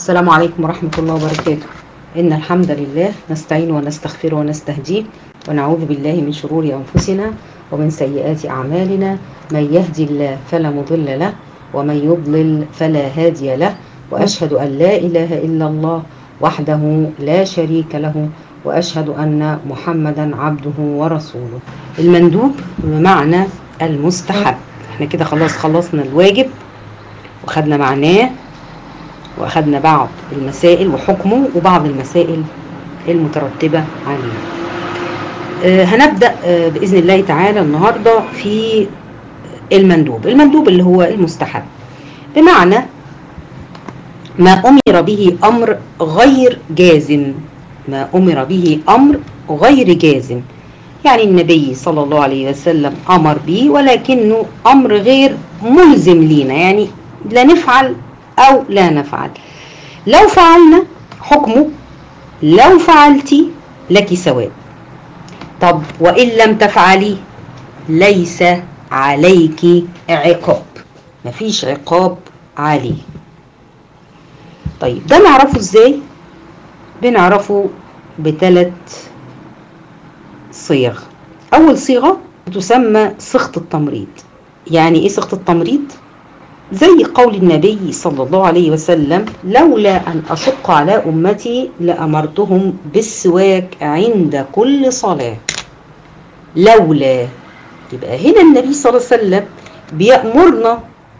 السلام عليكم ورحمة الله وبركاته إن الحمد لله نستعين ونستغفر ونستهديه ونعوذ بالله من شرور أنفسنا ومن سيئات أعمالنا من يهدي الله فلا مضل له ومن يضلل فلا هادي له وأشهد أن لا إله إلا الله وحده لا شريك له وأشهد أن محمدا عبده ورسوله المندوب بمعنى المستحب احنا كده خلاص خلصنا الواجب وخدنا معناه واخدنا بعض المسائل وحكمه وبعض المسائل المترتبة عليه آه هنبدأ آه بإذن الله تعالى النهاردة في المندوب المندوب اللي هو المستحب بمعنى ما أمر به أمر غير جازم ما أمر به أمر غير جازم يعني النبي صلى الله عليه وسلم أمر به ولكنه أمر غير ملزم لينا يعني لا نفعل أو لا نفعل لو فعلنا حكمه لو فعلتي لك ثواب طب وإن لم تفعلي ليس عليك عقاب مفيش عقاب عليه طيب ده نعرفه ازاي بنعرفه بثلاث صيغ اول صيغه تسمى صيغه التمريض يعني ايه صيغه التمريض زي قول النبي صلى الله عليه وسلم لولا أن أشق على أمتي لأمرتهم بالسواك عند كل صلاة لولا يبقى هنا النبي صلى الله عليه وسلم بيأمرنا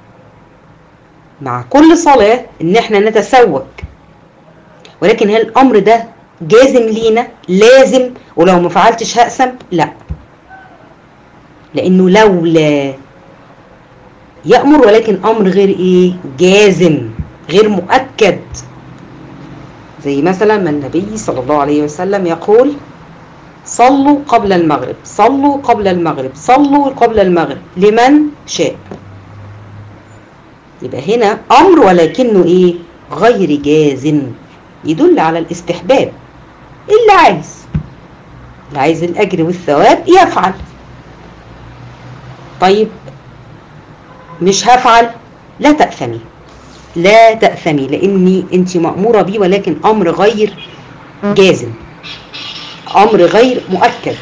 مع كل صلاة إن احنا نتسوك ولكن هل الأمر ده جازم لينا لازم ولو ما فعلتش هقسم لا لأنه لولا يأمر ولكن أمر غير إيه جازم غير مؤكد زي مثلا ما النبي صلى الله عليه وسلم يقول صلوا قبل المغرب صلوا قبل المغرب صلوا قبل المغرب لمن شاء يبقى هنا أمر ولكنه إيه غير جازم يدل على الاستحباب اللي عايز اللي عايز الأجر والثواب يفعل طيب مش هفعل لا تأثمي لا تأثمي لأني أنت مأمورة بيه ولكن أمر غير جازم أمر غير مؤكد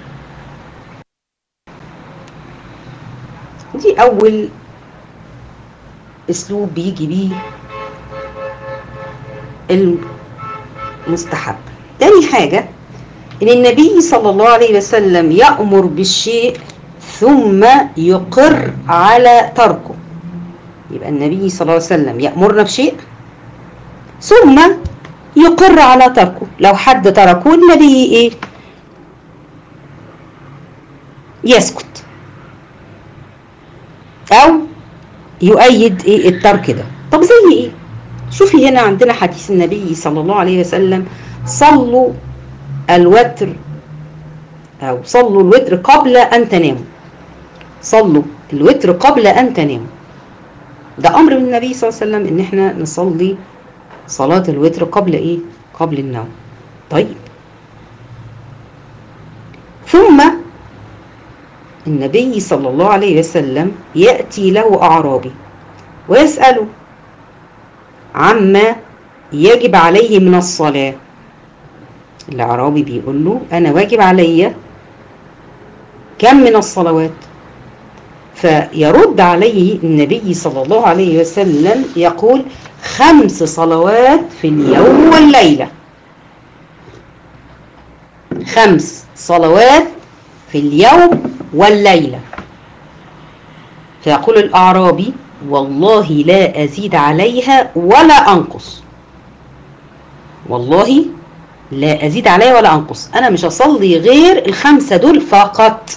دي أول أسلوب بيجي بيه المستحب تاني حاجة إن النبي صلى الله عليه وسلم يأمر بالشيء ثم يقر على تركه يبقى النبي صلى الله عليه وسلم يأمرنا بشيء ثم يقر على تركه لو حد تركه النبي ايه يسكت او يؤيد ايه الترك ده طب زي ايه شوفي هنا عندنا حديث النبي صلى الله عليه وسلم صلوا الوتر او صلوا الوتر قبل ان تناموا صلوا الوتر قبل أن تناموا ده أمر من النبي صلى الله عليه وسلم إن احنا نصلي صلاة الوتر قبل إيه؟ قبل النوم طيب ثم النبي صلى الله عليه وسلم يأتي له أعرابي ويسأله عما يجب عليه من الصلاة الأعرابي بيقول له أنا واجب علي كم من الصلوات فيرد عليه النبي صلى الله عليه وسلم يقول خمس صلوات في اليوم والليلة خمس صلوات في اليوم والليلة فيقول الأعرابي والله لا أزيد عليها ولا أنقص والله لا أزيد عليها ولا أنقص أنا مش أصلي غير الخمسة دول فقط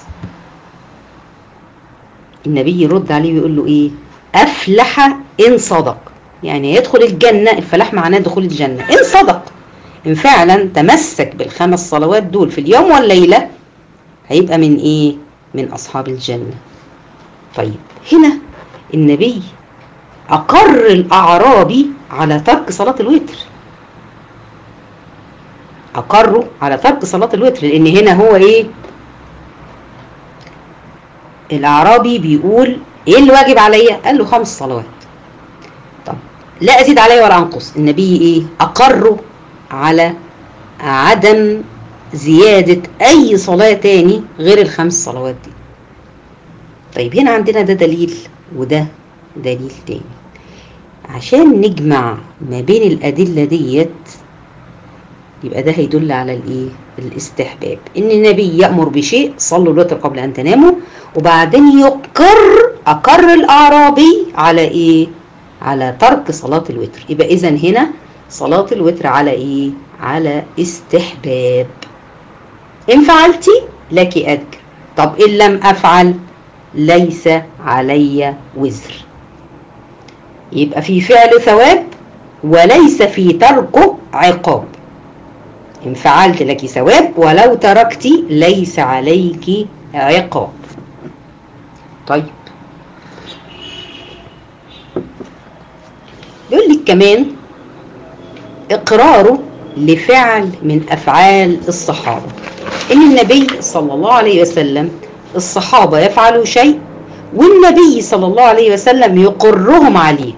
النبي يرد عليه ويقول له ايه افلح ان صدق يعني يدخل الجنة الفلاح معناه دخول الجنة ان صدق ان فعلا تمسك بالخمس صلوات دول في اليوم والليلة هيبقى من ايه من اصحاب الجنة طيب هنا النبي اقر الاعرابي على ترك صلاة الوتر اقروا على ترك صلاة الوتر لان هنا هو ايه الاعرابي بيقول ايه اللي واجب عليا قال له خمس صلوات طب لا أزيد عليه ولا أنقص النبي إيه أقروا على عدم زيادة أي صلاة تاني غير الخمس صلوات دي طيب هنا عندنا ده دليل وده دليل تاني عشان نجمع ما بين الأدلة ديت يبقى ده هيدل على الايه الاستحباب ان النبي يأمر بشيء صلوا الوتر قبل ان تناموا وبعدين يقر اقر الاعرابي على ايه على ترك صلاة الوتر يبقى اذا هنا صلاة الوتر على ايه على استحباب ان فعلتي لك اجر طب ان لم افعل ليس علي وزر يبقى في فعل ثواب وليس في تركه عقاب إن فعلت لك ثواب ولو تركت ليس عليك عقاب طيب يقول لك كمان إقراره لفعل من أفعال الصحابة إن النبي صلى الله عليه وسلم الصحابة يفعلوا شيء والنبي صلى الله عليه وسلم يقرهم عليه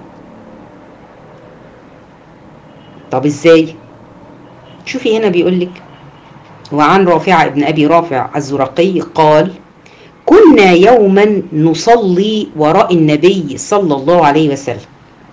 طب ازاي شوفي هنا بيقول لك وعن رافع ابن ابي رافع الزرقي قال كنا يوما نصلي وراء النبي صلى الله عليه وسلم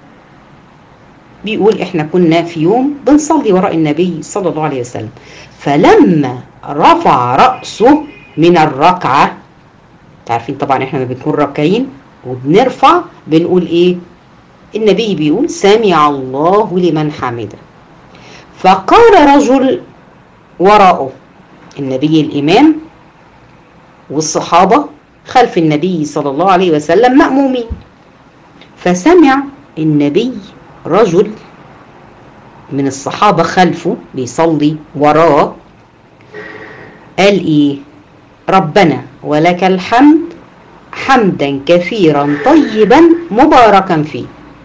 بيقول احنا كنا في يوم بنصلي وراء النبي صلى الله عليه وسلم فلما رفع رأسه من الركعة تعرفين طبعا احنا ما بنكون راكعين وبنرفع بنقول ايه النبي بيقول سمع الله لمن حمده فقال رجل وراءه النبي الإمام والصحابة خلف النبي صلى الله عليه وسلم مأمومين فسمع النبي رجل من الصحابة خلفه بيصلي وراه قال إيه ربنا ولك الحمد حمدا كثيرا طيبا مباركا فيه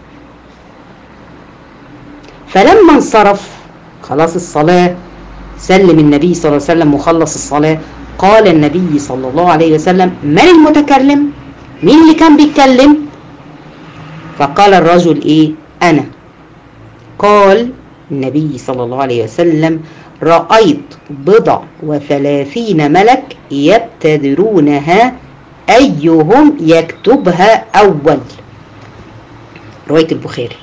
فلما انصرف خلاص الصلاة سلم النبي صلى الله عليه وسلم وخلص الصلاة قال النبي صلى الله عليه وسلم من المتكلم مين اللي كان بيتكلم فقال الرجل ايه انا قال النبي صلى الله عليه وسلم رأيت بضع وثلاثين ملك يبتدرونها أيهم يكتبها أول رواية البخاري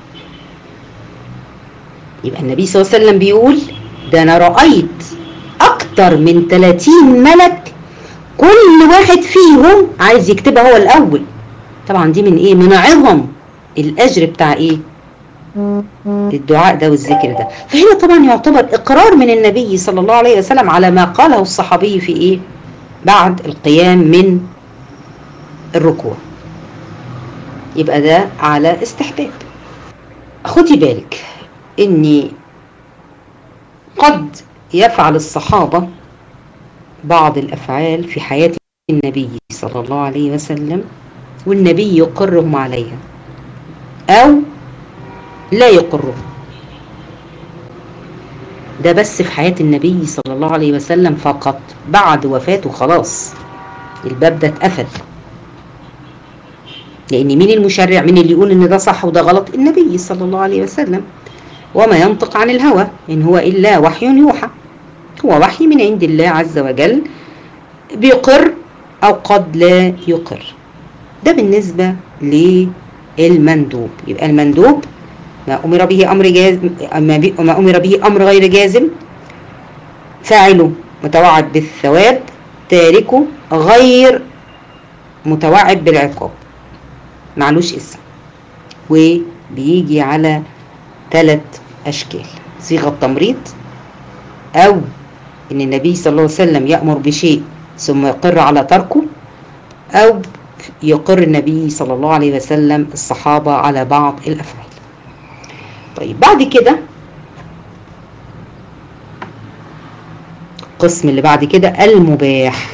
يبقى النبي صلى الله عليه وسلم بيقول ده أنا رأيت أكتر من 30 ملك كل واحد فيهم عايز يكتبها هو الأول طبعا دي من إيه من عظم الأجر بتاع إيه الدعاء ده والذكر ده فهنا طبعا يعتبر إقرار من النبي صلى الله عليه وسلم على ما قاله الصحابي في إيه بعد القيام من الركوع يبقى ده على استحباب خدي بالك اني قد يفعل الصحابة بعض الأفعال في حياة النبي صلى الله عليه وسلم والنبي يقرهم عليها أو لا يقرهم ده بس في حياة النبي صلى الله عليه وسلم فقط بعد وفاته خلاص الباب ده اتقفل لأن مين المشرع مين اللي يقول إن ده صح وده غلط النبي صلى الله عليه وسلم وما ينطق عن الهوى إن هو إلا وحي يوحى هو وحي من عند الله عز وجل بيقر أو قد لا يقر ده بالنسبة للمندوب يبقى المندوب ما أمر به أمر جازم ما أمر به أمر غير جازم فاعله متوعد بالثواب تاركه غير متوعد بالعقاب معلوش اسم وبيجي على ثلاث أشكال صيغة تمريض أو إن النبي صلى الله عليه وسلم يأمر بشيء ثم يقر على تركه أو يقر النبي صلى الله عليه وسلم الصحابة على بعض الأفعال طيب بعد كده القسم اللي بعد كده المباح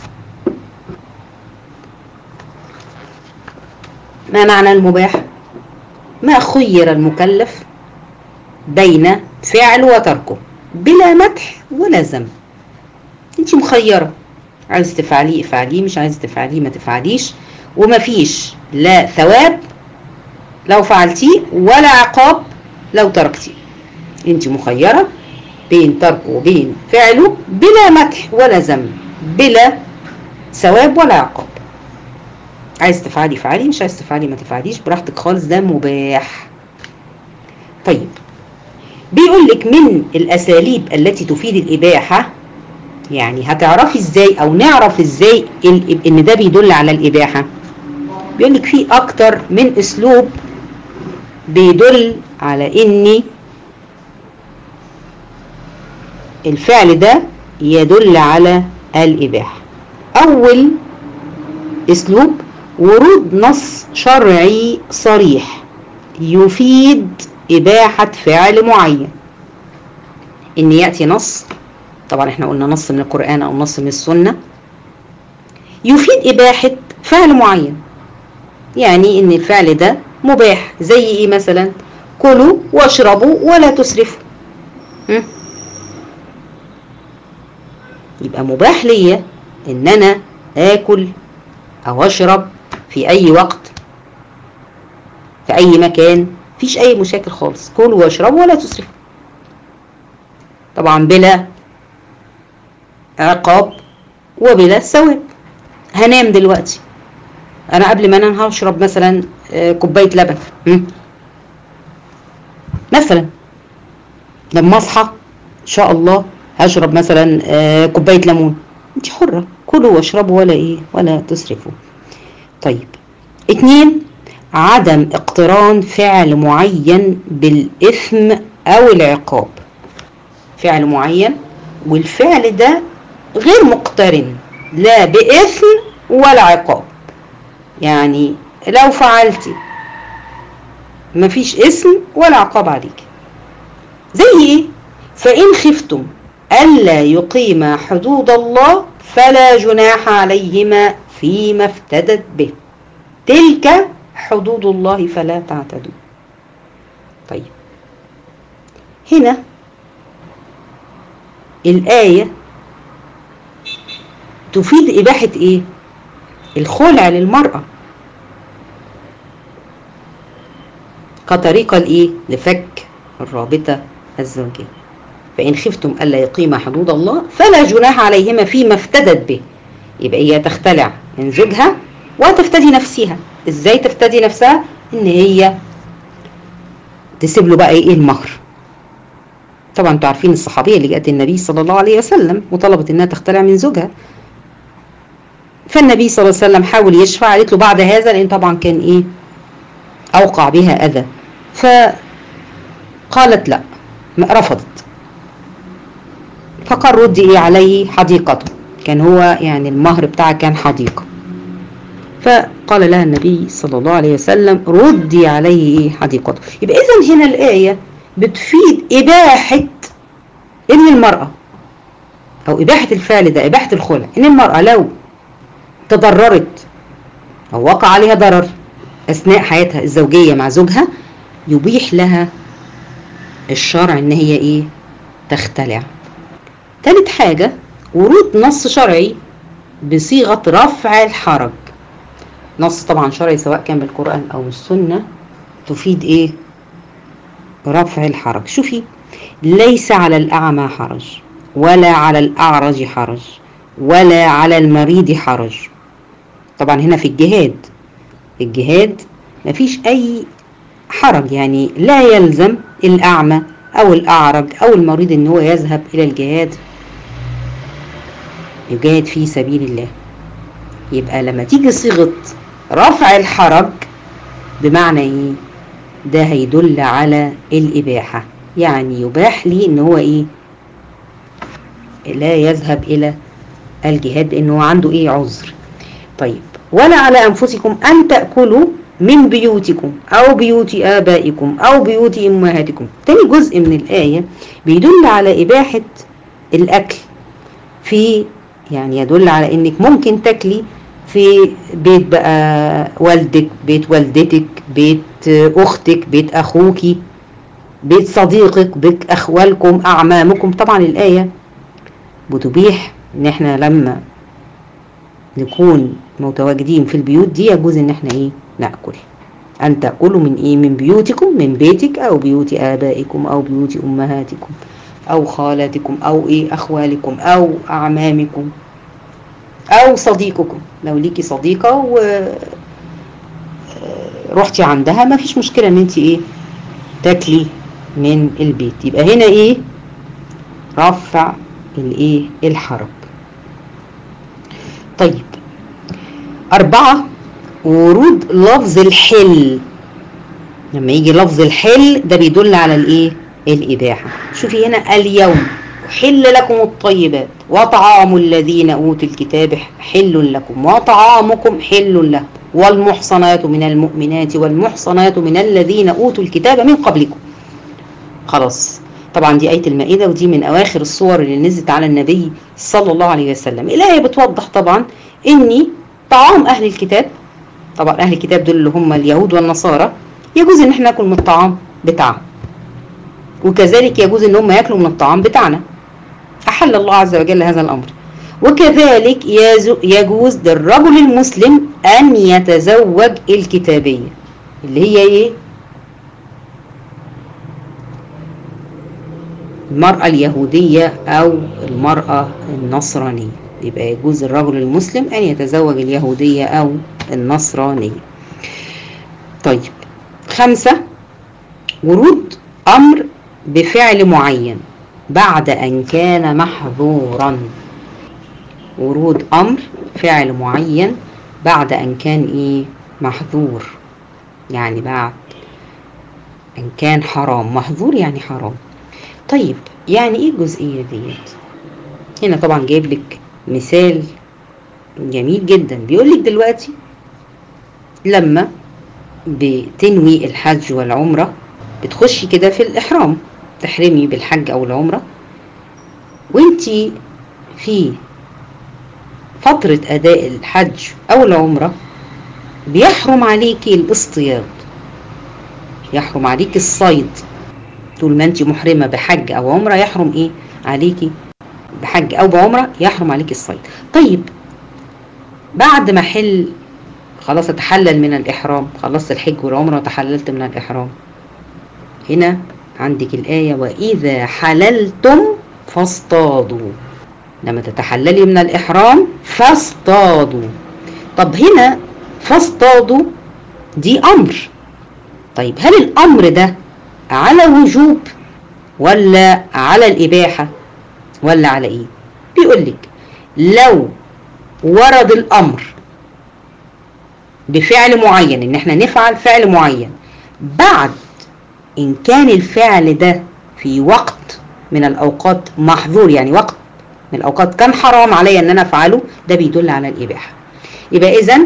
ما معنى المباح ما خير المكلف بين فعل وتركه بلا مدح ولا ذم انت مخيرة عايز تفعليه افعليه مش عايز تفعليه ما تفعليش ومفيش لا ثواب لو فعلتيه ولا عقاب لو تركتيه انت مخيرة بين تركه وبين فعله بلا مدح ولا ذم بلا ثواب ولا عقاب عايز تفعلي فعلي مش عايز تفعلي ما تفعليش براحتك خالص ده مباح طيب بيقول لك من الاساليب التي تفيد الاباحه يعني هتعرفي ازاي او نعرف ازاي ال- ان ده بيدل على الاباحه بيقول لك في اكتر من اسلوب بيدل على ان الفعل ده يدل على الاباحه اول اسلوب ورود نص شرعي صريح يفيد اباحه فعل معين ان ياتي نص طبعا احنا قلنا نص من القران او نص من السنه يفيد اباحه فعل معين يعني ان الفعل ده مباح زي ايه مثلا كلوا واشربوا ولا تسرفوا م? يبقى مباح ليا ان انا اكل او اشرب في اي وقت في اي مكان مفيش اي مشاكل خالص كلوا واشربوا ولا تسرفوا طبعا بلا عقاب وبلا ثواب هنام دلوقتي انا قبل ما انام هشرب مثلا آه، كوبايه لبن م? مثلا لما اصحى ان شاء الله هشرب مثلا آه، كوبايه ليمون انت حره كلوا واشربوا ولا ايه ولا تسرفوا طيب اتنين عدم اقتران فعل معين بالاثم او العقاب فعل معين والفعل ده غير مقترن لا باثم ولا عقاب يعني لو فعلتي مفيش اسم ولا عقاب عليك زي ايه فان خفتم الا يقيما حدود الله فلا جناح عليهما فيما افتدت به تلك حدود الله فلا تعتدوا طيب هنا الآية تفيد إباحة إيه؟ الخلع للمرأة كطريقة لإيه؟ لفك الرابطة الزوجية فإن خفتم ألا يقيم حدود الله فلا جناح عليهما فيما افتدت به يبقى هي تختلع من زوجها وتفتدي نفسها ازاي تفتدي نفسها ان هي تسيب له بقى ايه المهر طبعا انتوا عارفين الصحابيه اللي جاءت النبي صلى الله عليه وسلم وطلبت انها تختلع من زوجها فالنبي صلى الله عليه وسلم حاول يشفع قالت له بعد هذا لان طبعا كان ايه اوقع بها اذى فقالت لا رفضت فقال ردي ايه عليه حديقته كان هو يعني المهر بتاعها كان حديقه فقال لها النبي صلى الله عليه وسلم ردي عليه ايه حديقته يبقى اذا هنا الايه بتفيد اباحه ان المراه او اباحه الفعل ده اباحه الخلع ان المراه لو تضررت او وقع عليها ضرر اثناء حياتها الزوجيه مع زوجها يبيح لها الشرع ان هي ايه تختلع تالت حاجه ورود نص شرعي بصيغه رفع الحرج نص طبعا شرعي سواء كان بالقرآن أو بالسنة تفيد إيه؟ رفع الحرج شوفي ليس على الأعمى حرج ولا على الأعرج حرج ولا على المريض حرج طبعا هنا في الجهاد الجهاد مفيش أي حرج يعني لا يلزم الأعمى أو الأعرج أو المريض إن هو يذهب إلى الجهاد يجاهد في سبيل الله يبقى لما تيجي صيغة رفع الحرج بمعنى ايه ده هيدل على الإباحة يعني يباح لي ان هو ايه لا يذهب الى الجهاد انه عنده ايه عذر طيب ولا على انفسكم ان تأكلوا من بيوتكم او بيوت ابائكم او بيوت امهاتكم تاني جزء من الآية بيدل على إباحة الأكل في يعني يدل على انك ممكن تاكلي في بيت بقى والدك بيت والدتك بيت اختك بيت اخوكي بيت صديقك بيت اخوالكم اعمامكم طبعا الايه بتبيح ان احنا لما نكون متواجدين في البيوت دي يجوز ان احنا ايه ناكل أن تأكلوا من إيه من بيوتكم من بيتك أو بيوت آبائكم أو بيوت أمهاتكم أو خالاتكم أو إيه أخوالكم أو أعمامكم أو صديقكم لو ليكي صديقة و رحتي عندها ما فيش مشكلة ان انت ايه تاكلي من البيت يبقى هنا ايه رفع الايه الحرج طيب أربعة ورود لفظ الحل لما يجي لفظ الحل ده بيدل على الايه الإباحة شوفي هنا اليوم حل لكم الطيبات وطعام الذين أوتوا الكتاب حل لكم وطعامكم حل لهم والمحصنات من المؤمنات والمحصنات من الذين أوتوا الكتاب من قبلكم خلاص طبعا دي آية المائدة ودي من أواخر الصور اللي نزلت على النبي صلى الله عليه وسلم الآية بتوضح طبعا إني طعام أهل الكتاب طبعا أهل الكتاب دول اللي هم اليهود والنصارى يجوز إن احنا ناكل من الطعام بتاعهم وكذلك يجوز إن هم ياكلوا من الطعام بتاعنا أحل الله عز وجل هذا الأمر وكذلك يجوز للرجل المسلم أن يتزوج الكتابية اللي هي إيه؟ المرأة اليهودية أو المرأة النصرانية يبقى يجوز الرجل المسلم أن يتزوج اليهودية أو النصرانية طيب خمسة ورود أمر بفعل معين بعد أن كان محظورا ورود أمر فعل معين بعد أن كان إيه محظور يعني بعد أن كان حرام محظور يعني حرام طيب يعني إيه الجزئية ديت هنا طبعا جايب لك مثال جميل جدا بيقول لك دلوقتي لما بتنوي الحج والعمرة بتخشي كده في الإحرام تحرمي بالحج أو العمرة وانتي في فترة أداء الحج أو العمرة بيحرم عليكي الاصطياد يحرم عليكي الصيد طول ما انت محرمة بحج أو عمرة يحرم إيه عليكي بحج أو بعمرة يحرم عليكي الصيد طيب بعد ما حل خلاص اتحلل من الإحرام خلصت الحج والعمرة وتحللت من الإحرام هنا عندك الآية وإذا حللتم فاصطادوا لما تتحللي من الإحرام فاصطادوا طب هنا فاصطادوا دي أمر طيب هل الأمر ده على وجوب ولا على الإباحة ولا على إيه بيقول لك لو ورد الأمر بفعل معين إن احنا نفعل فعل معين بعد إن كان الفعل ده في وقت من الأوقات محظور يعني وقت من الأوقات كان حرام عليا إن أنا أفعله ده بيدل على الإباحة يبقى إذا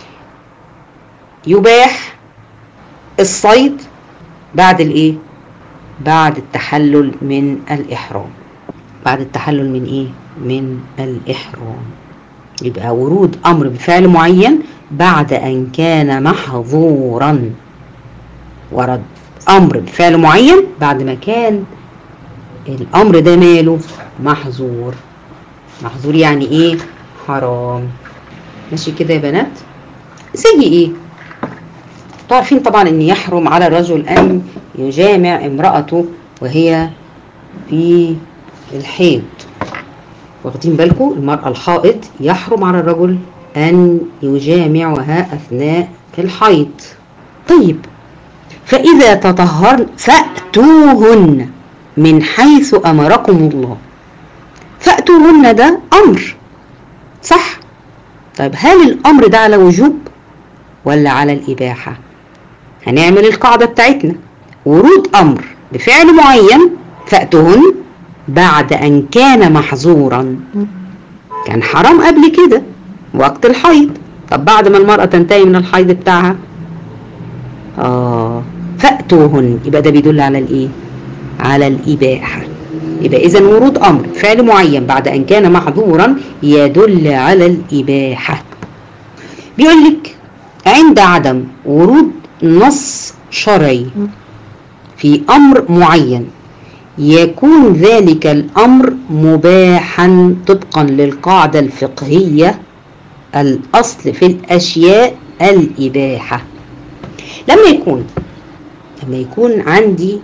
يباح الصيد بعد الإيه؟ بعد التحلل من الإحرام بعد التحلل من إيه؟ من الإحرام يبقى ورود أمر بفعل معين بعد أن كان محظورا ورد أمر بفعل معين بعد ما كان الأمر ده ماله محظور محظور يعني إيه حرام ماشي كده يا بنات زي إيه تعرفين طبعا ان يحرم على الرجل ان يجامع امرأته وهي في الحيض واخدين بالكم المرأة الحائض يحرم على الرجل ان يجامعها اثناء الحيض طيب فاذا تطهرن فاتوهن من حيث امركم الله فاتوهن ده امر صح طيب هل الامر ده على وجوب ولا على الاباحه هنعمل القاعدة بتاعتنا ورود أمر بفعل معين فأتهن بعد أن كان محظورا كان حرام قبل كده وقت الحيض طب بعد ما المرأة تنتهي من الحيض بتاعها آه فأتوهن يبقى ده بيدل على الإيه؟ على الإباحة يبقى إذا ورود أمر فعل معين بعد أن كان محظورا يدل على الإباحة بيقول لك عند عدم ورود نص شرعي في امر معين يكون ذلك الامر مباحا طبقا للقاعده الفقهيه الاصل في الاشياء الاباحه لما يكون لما يكون عندي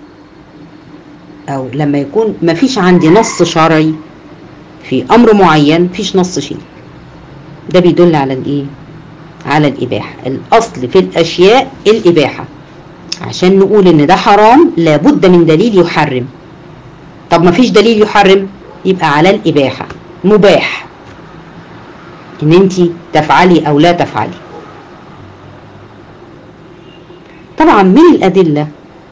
او لما يكون ما فيش عندي نص شرعي في امر معين فيش نص شيء ده بيدل على الايه على الاباحه الاصل في الاشياء الاباحه عشان نقول ان ده حرام لابد من دليل يحرم طب ما فيش دليل يحرم يبقى على الاباحه مباح ان انت تفعلي او لا تفعلي طبعا من الادله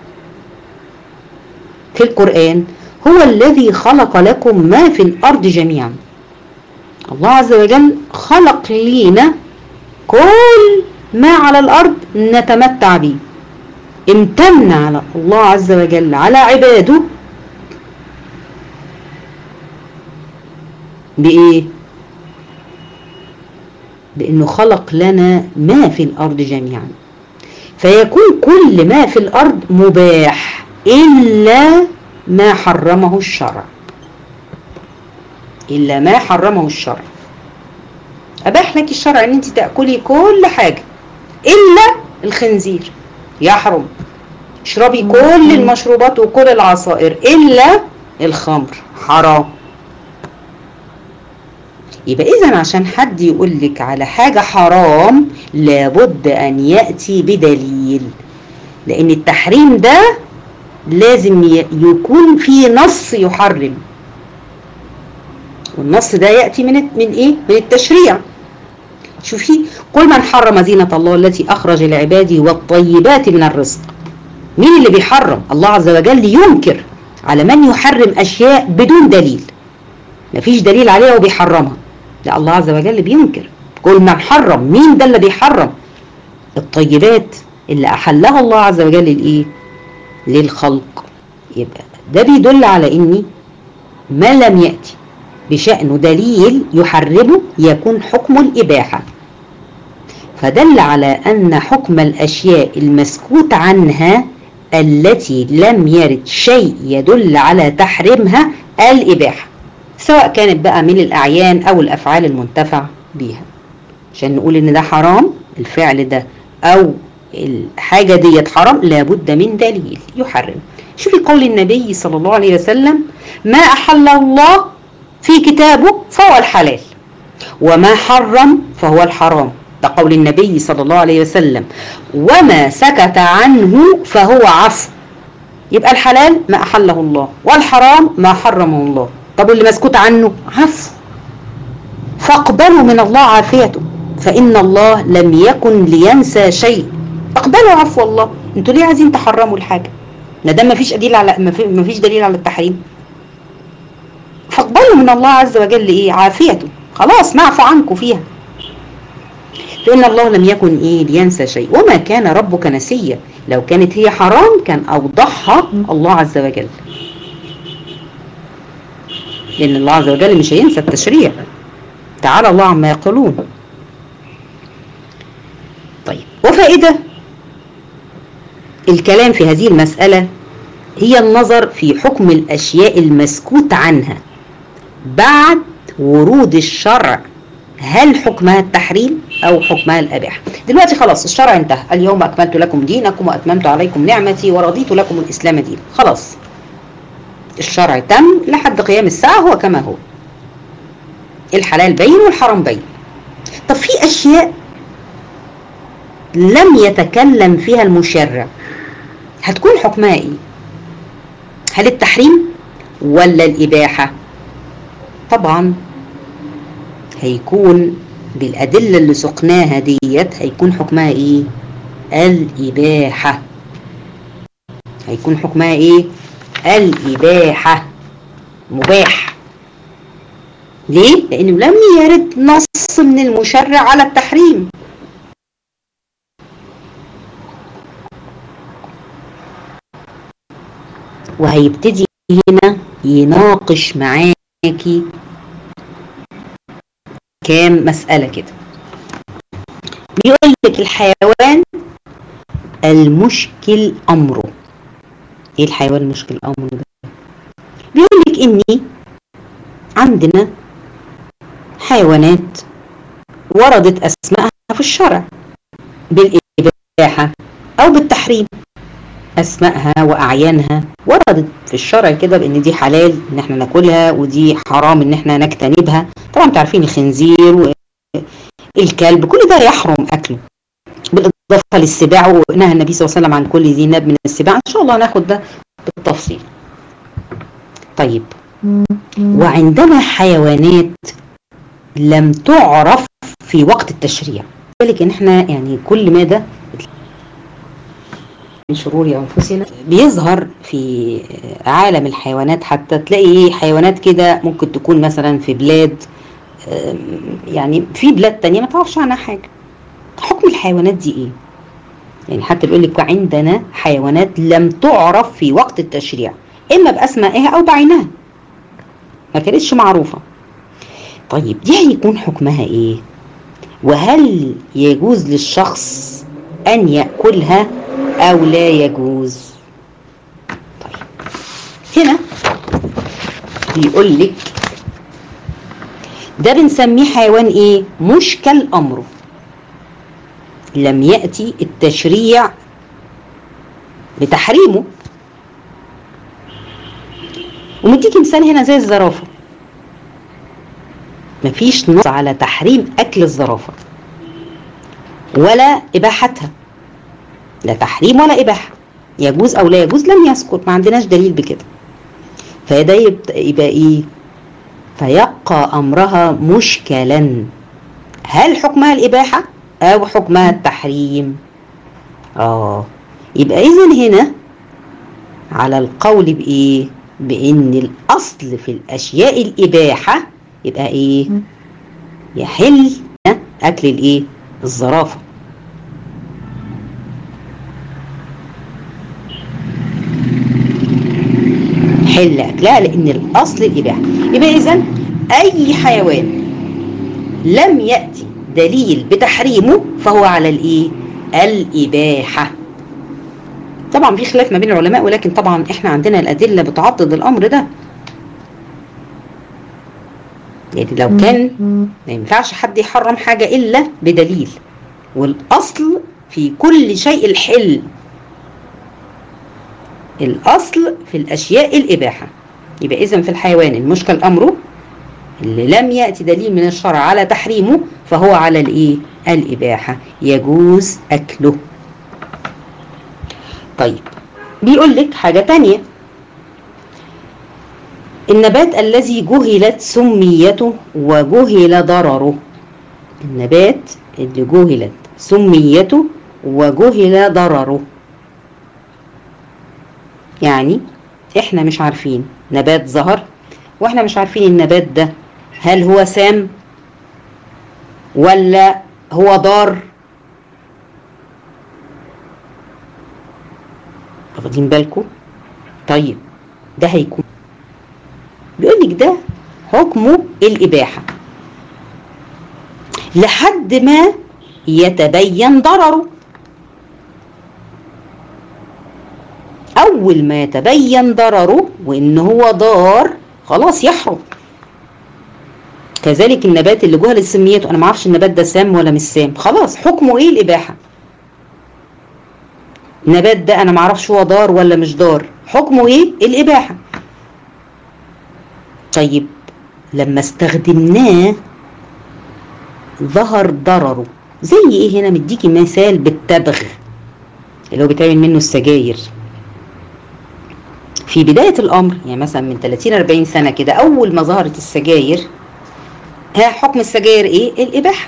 في القران هو الذي خلق لكم ما في الارض جميعا الله عز وجل خلق لينا كل ما على الارض نتمتع به امتن على الله عز وجل على عباده بايه بانه خلق لنا ما في الارض جميعا فيكون كل ما في الارض مباح الا ما حرمه الشرع الا ما حرمه الشرع اباح لك الشرع ان انت تاكلي كل حاجه الا الخنزير يحرم اشربي كل المشروبات وكل العصائر الا الخمر حرام يبقى اذا عشان حد يقول لك على حاجه حرام لابد ان ياتي بدليل لان التحريم ده لازم يكون في نص يحرم والنص ده ياتي من من ايه من التشريع شوفي قل من حرم زينة الله التي أخرج لعباده والطيبات من الرزق مين اللي بيحرم الله عز وجل ينكر على من يحرم أشياء بدون دليل مفيش دليل عليها وبيحرمها لا الله عز وجل بينكر قل من حرم مين ده اللي بيحرم الطيبات اللي أحلها الله عز وجل لإيه للخلق يبقى ده بيدل على إني ما لم يأتي بشأنه دليل يحرمه يكون حكم الإباحة فدل على أن حكم الأشياء المسكوت عنها التي لم يرد شيء يدل على تحريمها الإباحة سواء كانت بقى من الأعيان أو الأفعال المنتفع بيها عشان نقول إن ده حرام الفعل ده أو الحاجة ديت حرام لابد من دليل يحرم شوفي قول النبي صلى الله عليه وسلم ما أحل الله في كتابه فهو الحلال وما حرم فهو الحرام ده قول النبي صلى الله عليه وسلم وما سكت عنه فهو عفو يبقى الحلال ما أحله الله والحرام ما حرمه الله طب اللي مسكوت عنه عفو فاقبلوا من الله عافيته فإن الله لم يكن لينسى شيء اقبلوا عفو الله انتوا ليه عايزين تحرموا الحاجة ما دام مفيش دليل على مفيش دليل على التحريم فاقبلوا من الله عز وجل ايه عافيته خلاص نعفو عنكم فيها فإن الله لم يكن إيه لينسى شيء وما كان ربك نسيا لو كانت هي حرام كان أوضحها الله عز وجل لأن الله عز وجل مش هينسى التشريع تعالى الله عما يقولون طيب وفائدة الكلام في هذه المسألة هي النظر في حكم الأشياء المسكوت عنها بعد ورود الشرع هل حكمها التحريم او حكمها الاباحه دلوقتي خلاص الشرع انتهى اليوم اكملت لكم دينكم واتممت عليكم نعمتي ورضيت لكم الاسلام دينا خلاص الشرع تم لحد قيام الساعه هو كما هو الحلال بين والحرام بين طب في اشياء لم يتكلم فيها المشرع هتكون حكمها ايه هل التحريم ولا الاباحه طبعا هيكون بالأدلة اللي سقناها ديت هيكون حكمها إيه؟ الإباحة هيكون حكمها إيه؟ الإباحة مباح ليه؟ لأنه لم يرد نص من المشرع على التحريم وهيبتدي هنا يناقش معاكي كام مسألة كده بيقول لك الحيوان المشكل أمره إيه الحيوان المشكل أمره ده بيقول لك إني عندنا حيوانات وردت أسمائها في الشرع بالإباحة أو بالتحريم أسمائها وأعيانها وردت في الشرع كده بأن دي حلال إن احنا ناكلها ودي حرام إن احنا نجتنبها طبعا انتوا عارفين الخنزير والكلب كل ده يحرم أكله بالإضافة للسباع ونهى النبي صلى الله عليه وسلم عن كل ذي ناب من السباع إن شاء الله ناخد ده بالتفصيل طيب وعندنا حيوانات لم تعرف في وقت التشريع ذلك ان احنا يعني كل ماذا من شرور انفسنا بيظهر في عالم الحيوانات حتى تلاقي حيوانات كده ممكن تكون مثلا في بلاد يعني في بلاد تانية ما تعرفش عنها حاجة حكم الحيوانات دي ايه يعني حتى بيقول لك عندنا حيوانات لم تعرف في وقت التشريع اما باسمائها او بعينها ما كانتش معروفة طيب دي هيكون حكمها ايه وهل يجوز للشخص ان يأكلها او لا يجوز طيب هنا بيقول لك ده بنسميه حيوان ايه مشكل امره لم يأتي التشريع بتحريمه ومديك مثال هنا زي الزرافة مفيش نص على تحريم أكل الزرافة ولا إباحتها لا تحريم ولا إباحة يجوز أو لا يجوز لم يذكر ما عندناش دليل بكده فده يبقى إيه فيبقى أمرها مشكلا هل حكمها الإباحة أو حكمها التحريم آه يبقى إذن هنا على القول بإيه بان الاصل في الاشياء الاباحه يبقى ايه يحل اكل الايه الزرافه حل اكلها لان الاصل الاباحه يبقى اذا اي حيوان لم ياتي دليل بتحريمه فهو على الايه الاباحه طبعا في خلاف ما بين العلماء ولكن طبعا احنا عندنا الادله بتعضد الامر ده يعني لو كان ما ينفعش حد يحرم حاجه الا بدليل والاصل في كل شيء الحل الاصل في الاشياء الاباحه يبقى اذا في الحيوان المشكل امره اللي لم ياتي دليل من الشرع على تحريمه فهو على الايه الاباحه يجوز اكله طيب بيقول لك حاجة تانية النبات الذي جهلت سميته وجهل ضرره النبات اللي جهلت سميته وجهل ضرره يعني احنا مش عارفين نبات ظهر واحنا مش عارفين النبات ده هل هو سام ولا هو ضار واخدين بالكم طيب ده هيكون بيقول لك ده حكمه الإباحة لحد ما يتبين ضرره أول ما يتبين ضرره وإن هو ضار خلاص يحرم كذلك النبات اللي جهل سميته أنا معرفش النبات ده سام ولا مش سام خلاص حكمه إيه الإباحة النبات ده انا معرفش هو ضار ولا مش ضار حكمه ايه الاباحه طيب لما استخدمناه ظهر ضرره زي ايه هنا مديكي مثال بالتبغ اللي هو بيتعمل منه السجاير في بداية الأمر يعني مثلا من 30 40 سنة كده أول ما ظهرت السجاير ها حكم السجاير إيه؟ الإباحة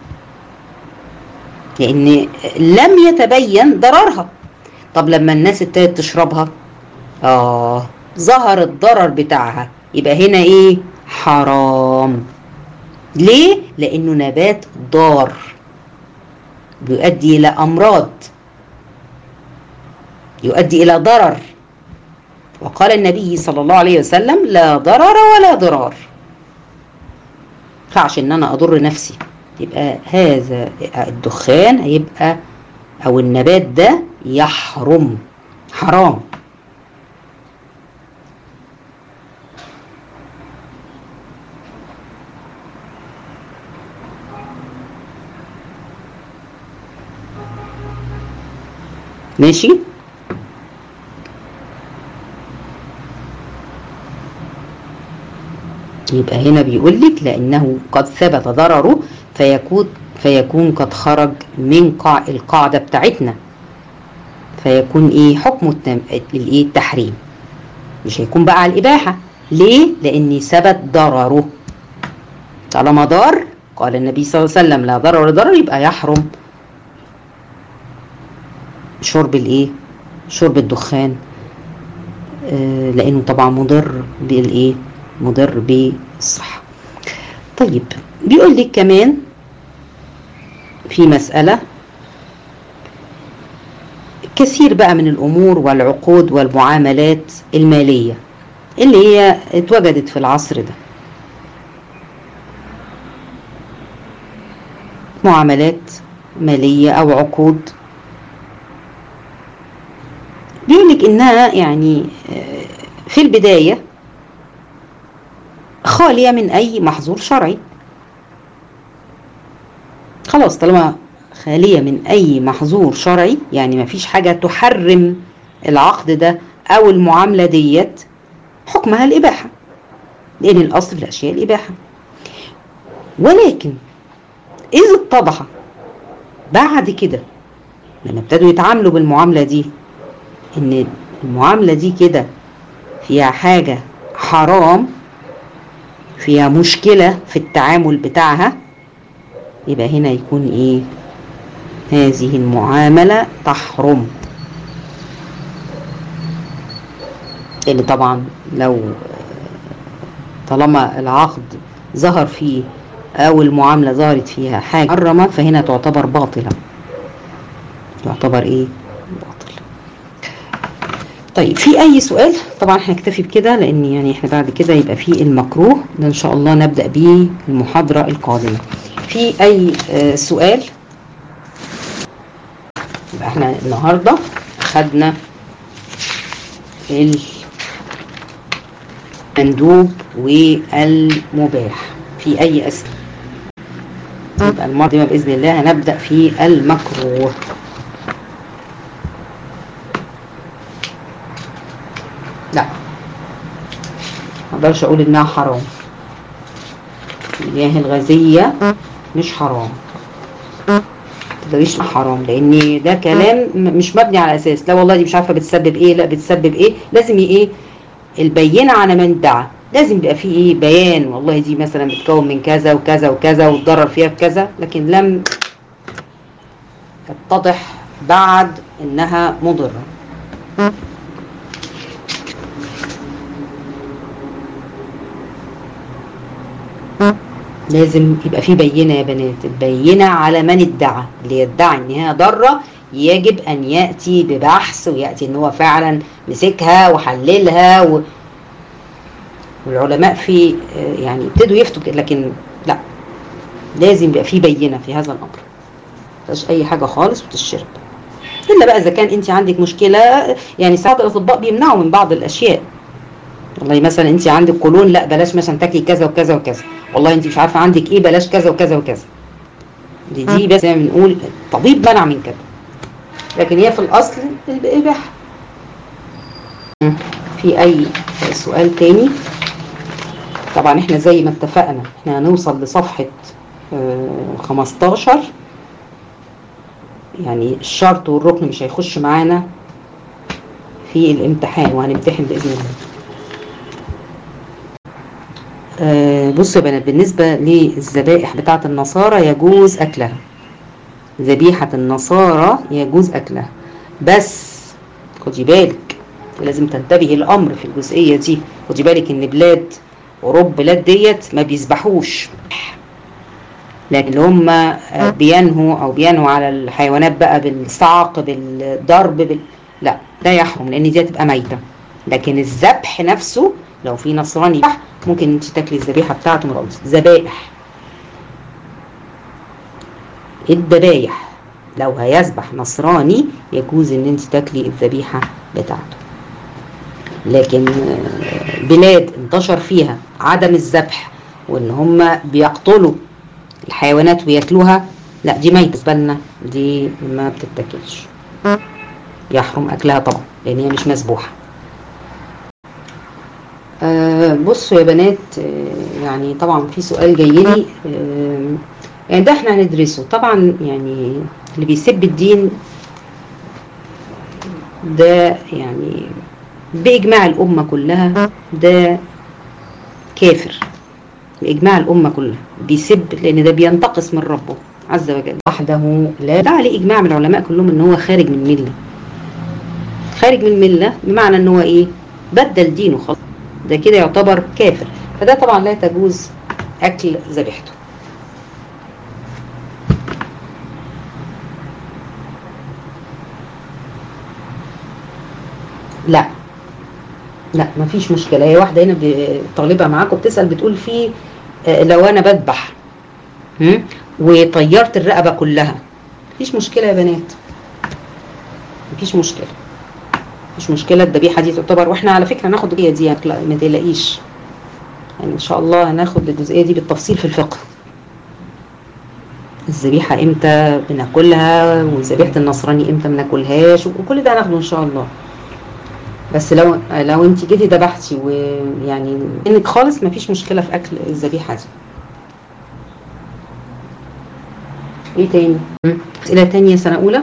لأن لم يتبين ضررها طب لما الناس ابتدت تشربها اه ظهر الضرر بتاعها يبقى هنا ايه حرام ليه لانه نبات ضار بيؤدي الى امراض يؤدي الى ضرر وقال النبي صلى الله عليه وسلم لا ضرر ولا ضرار ينفعش ان انا اضر نفسي يبقى هذا الدخان هيبقى او النبات ده يحرم حرام ماشي يبقى هنا بيقول لك لانه قد ثبت ضرره فيكون فيكون قد خرج من قاع القاعده بتاعتنا فيكون ايه حكم التم... الايه التحريم مش هيكون بقى على الاباحه ليه لان ثبت ضرره طالما ضار قال النبي صلى الله عليه وسلم لا ضرر ولا ضرر يبقى يحرم شرب الايه شرب الدخان آه لانه طبعا مضر بالايه مضر بالصحه طيب بيقول لك كمان في مساله كثير بقى من الامور والعقود والمعاملات الماليه اللي هي اتوجدت في العصر ده معاملات ماليه او عقود بيقول لك انها يعني في البدايه خاليه من اي محظور شرعي خلاص طالما خاليه من اي محظور شرعي يعني ما فيش حاجه تحرم العقد ده او المعامله ديت حكمها الاباحه لان الاصل في الاشياء الاباحه ولكن اذا اتضح بعد كده لما ابتدوا يتعاملوا بالمعامله دي ان المعامله دي كده فيها حاجه حرام فيها مشكله في التعامل بتاعها يبقى هنا يكون ايه هذه المعامله تحرم لان طبعا لو طالما العقد ظهر فيه او المعامله ظهرت فيها حاجه محرمه فهنا تعتبر باطله تعتبر ايه باطل طيب في اي سؤال طبعا احنا نكتفي بكده لان يعني احنا بعد كده يبقى في المكروه ده ان شاء الله نبدا بيه المحاضره القادمه في اي آه سؤال يبقى احنا النهارده خدنا المندوب والمباح في اي اسئله يبقى الماضي باذن الله هنبدا في المكروه لا ما اقدرش اقول انها حرام المياه الغازيه مش حرام تقدريش حرام لان ده كلام مش مبني على اساس لا والله دي مش عارفه بتسبب ايه لا بتسبب ايه لازم ايه البينه على من ادعى لازم يبقى فيه ايه بيان والله دي مثلا بتكون من كذا وكذا وكذا وتضرر فيها بكذا لكن لم تتضح بعد انها مضره لازم يبقى في بينه يا بنات البينه على من ادعى اللي يدعي ان هي ضاره يجب ان ياتي ببحث وياتي ان هو فعلا مسكها وحللها و... والعلماء في يعني ابتدوا يفتوا لكن لا لازم يبقى في بينه في هذا الامر مش اي حاجه خالص وتشرب الا بقى اذا كان انت عندك مشكله يعني ساعات الاطباء بيمنعوا من بعض الاشياء والله مثلا انت عندك قولون لا بلاش مثلا تاكلي كذا وكذا وكذا والله انت مش عارفه عندك ايه بلاش كذا وكذا وكذا دي دي بس زي ما بنقول الطبيب منع من كده لكن هي في الاصل الاباحه في اي سؤال تاني طبعا احنا زي ما اتفقنا احنا هنوصل لصفحه 15 يعني الشرط والركن مش هيخش معانا في الامتحان وهنمتحن باذن الله آه بصوا يا بنات بالنسبة للذبائح بتاعة النصارى يجوز أكلها ذبيحة النصارى يجوز أكلها بس خدي بالك لازم تنتبهي الأمر في الجزئية دي خدي بالك إن بلاد أوروبا بلاد ديت ما بيذبحوش لكن اللي هم بينهوا أو بينهوا على الحيوانات بقى بالصعق بالضرب بال... لا ده يحرم لأن دي هتبقى ميتة لكن الذبح نفسه لو في نصراني يذبح ممكن انت تاكلي الذبيحه بتاعته من ذبائح الذبايح لو هيذبح نصراني يجوز ان انت تاكلي الذبيحه بتاعته لكن بلاد انتشر فيها عدم الذبح وان هم بيقتلوا الحيوانات وياكلوها لا دي ميتة بالنسبه لنا دي ما بتتاكلش يحرم اكلها طبعا لان هي مش مسبوحه آه بصوا يا بنات آه يعني طبعا في سؤال جاي لي آه يعني ده احنا هندرسه طبعا يعني اللي بيسب الدين ده يعني بإجماع الأمة كلها ده كافر بإجماع الأمة كلها بيسب لأن ده بينتقص من ربه عز وجل وحده لا ده عليه إجماع من العلماء كلهم إن هو خارج من الملة خارج من الملة بمعنى إن هو إيه بدل دينه خلاص ده كده يعتبر كافر فده طبعا لا تجوز أكل ذبيحته لا لا مفيش مشكلة هي واحدة هنا طالبة معاكم بتسأل بتقول في لو أنا بذبح وطيرت الرقبة كلها مفيش مشكلة يا بنات مفيش مشكلة مفيش مشكلة الذبيحة دي تعتبر واحنا على فكرة هناخد الجزئية دي يعني ما تقلقيش يعني إن شاء الله هناخد الجزئية دي بالتفصيل في الفقه الذبيحة امتى بناكلها وذبيحة النصراني امتى بناكلهاش وكل ده هناخده ان شاء الله بس لو لو انت جيتي ذبحتي ويعني انك خالص مفيش مشكله في اكل الذبيحه دي ايه تاني اسئله تانية سنه اولى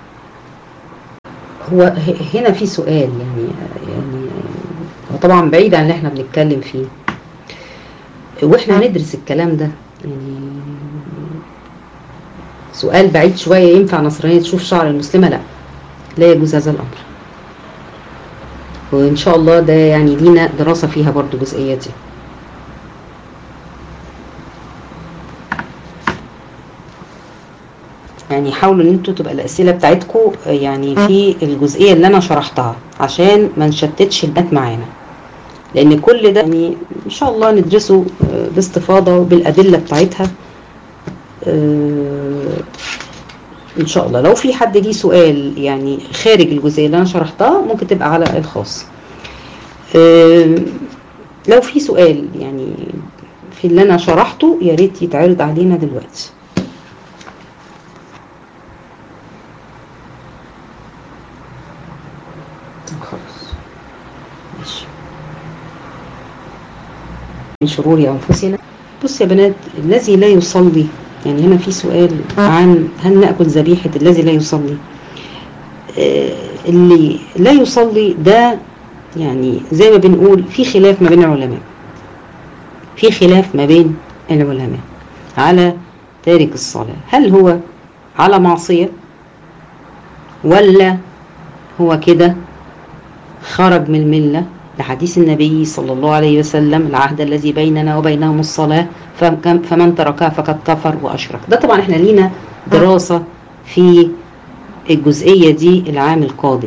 هو هنا في سؤال يعني يعني هو طبعا بعيد عن اللي احنا بنتكلم فيه واحنا هندرس الكلام ده يعني سؤال بعيد شويه ينفع نصرانيه تشوف شعر المسلمه لا لا يجوز هذا الامر وان شاء الله ده يعني لينا دراسة فيها برضو جزئية دي يعني حاولوا ان انتوا تبقى الاسئلة بتاعتكم يعني في الجزئية اللي انا شرحتها عشان ما نشتتش البنات معانا لان كل ده يعني ان شاء الله ندرسه باستفاضة بالادلة بتاعتها ان شاء الله لو في حد ليه سؤال يعني خارج الجزئيه اللي انا شرحتها ممكن تبقى على الخاص أه لو في سؤال يعني في اللي انا شرحته يا ريت يتعرض علينا دلوقتي خلاص ماشي من شرور انفسنا بص يا بنات الذي لا يصلي يعني هنا في سؤال عن هل نأكل ذبيحة الذي لا يصلي آه اللي لا يصلي ده يعني زي ما بنقول في خلاف ما بين العلماء في خلاف ما بين العلماء على تارك الصلاة هل هو على معصية ولا هو كده خرج من الملة لحديث النبي صلى الله عليه وسلم العهد الذي بيننا وبينهم الصلاة فمن تركها فقد كفر وأشرك ده طبعا احنا لينا دراسة في الجزئية دي العام القادم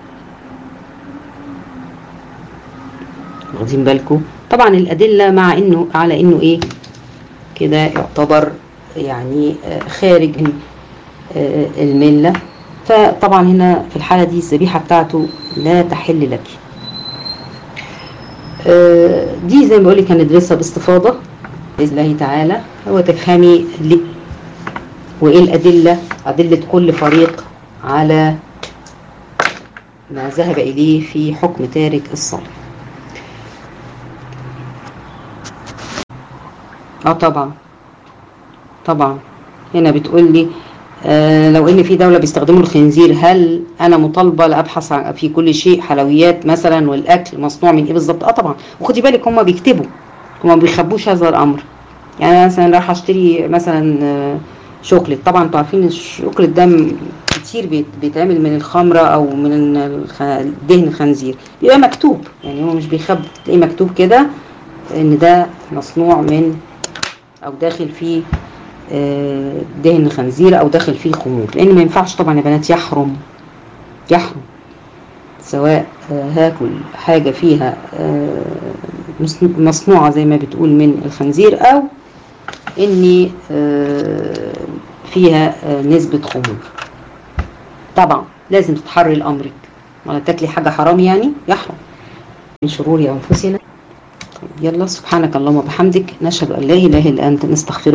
واخدين بالكم طبعا الأدلة مع انه على انه ايه كده يعتبر يعني خارج الملة فطبعا هنا في الحالة دي الذبيحة بتاعته لا تحل لك دي زي ما بقول لك هندرسها باستفاضه باذن الله تعالى هو تفهمي ليه وايه الادله ادله كل فريق على ما ذهب اليه في حكم تارك الصلاه اه طبعا طبعا هنا بتقول لي آه لو ان في دوله بيستخدموا الخنزير هل انا مطالبه لابحث في كل شيء حلويات مثلا والاكل مصنوع من ايه بالظبط اه طبعا وخدي بالك هم بيكتبوا هم ما بيخبوش هذا الامر يعني انا مثلا رايحه اشتري مثلا آه شوكليت طبعا انتوا عارفين الشوكليت ده كتير بيتعمل من الخمره او من دهن الخنزير بيبقى مكتوب يعني هو مش بيخبي تلاقيه مكتوب كده ان ده مصنوع من او داخل فيه دهن خنزير او داخل فيه خمور لان ما ينفعش طبعا يا بنات يحرم يحرم سواء هاكل حاجه فيها مصنوعه زي ما بتقول من الخنزير او اني فيها نسبه خمور طبعا لازم تتحري لامرك ولا تاكلي حاجه حرام يعني يحرم من شرور انفسنا يلا سبحانك اللهم وبحمدك نشهد ان لا اله الا انت نستغفرك